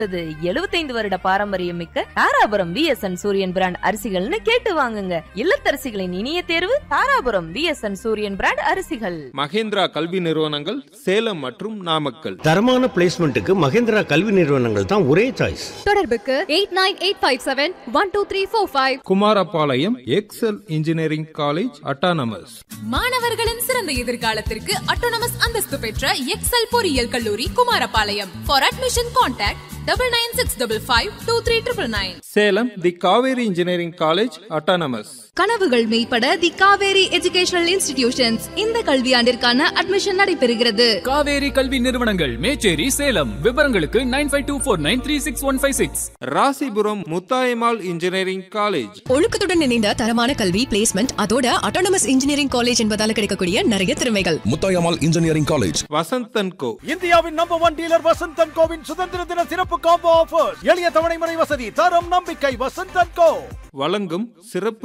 எழுபத்தைந்து வருட பாரம்பரியம் மிக்க தாராபுரம் விஎஸ்என் சூரியன் பிராண்ட் அரிசிகள்னு கேட்டு வாங்குங்க இல்லத்தரசிகளின் இனிய தேர்வு தாராபுரம் விஎஸ்என் சூரியன் பிராண்ட் அரிசிகள் மகேந்திரா கல்வி நிறுவனங்கள் சேலம் மற்றும் நாமக்கல் தரமான பிளேஸ்மெண்ட்டுக்கு மகேந்திரா கல்வி நிறுவனங்கள் தான் ஒரே சாய்ஸ் தொடர்புக்கு eight nine eight five seven one two three four five Kumarapalayam Excel engineering college autonomous மாணவர்களின் சிறந்த எதிர்காலத்திற்கு அட்டோனமஸ் அந்தஸ்து பெற்ற எக்ஸல் பொறியியல் கல்லூரி Kumarapalayam for admission contact double nine six double five two three triple nine Salem the Kaveri engineering college autonomous கனவுகள் மெய்ப்பட the Kaveri educational institutions இந்த கல்வியாண்டிற்கான அட்மிஷன் நடைபெறுகிறது காவேரி கல்வி நிறுவனங்கள் மேச்சேரி சேலம் விவரங்களுக்கு nine five two four nine three six one five six Rasipuram Muthayammal engineering college ஒழுக்கத்துடன் இணைந்த தரமான கல்வி பிளேஸ்மெண்ட் அதோட அட்டானமஸ் இன்ஜினியரிங் காலேஜ் என்பதால கிடைக்கக்கூடிய நிறைய திறமைகள் Muthayammal engineering college Vasanthan co இந்தியாவின் நம்பர் ஒன் டீலர் வசந்தன் கோவின் சுதந்திர தின சிறப்பு காம்போ ஆஃபர் எளிய தவணை முறை வசதி தரம் நம்பிக்கை வசந்தன் கோ வழங்கும் சிறப்பு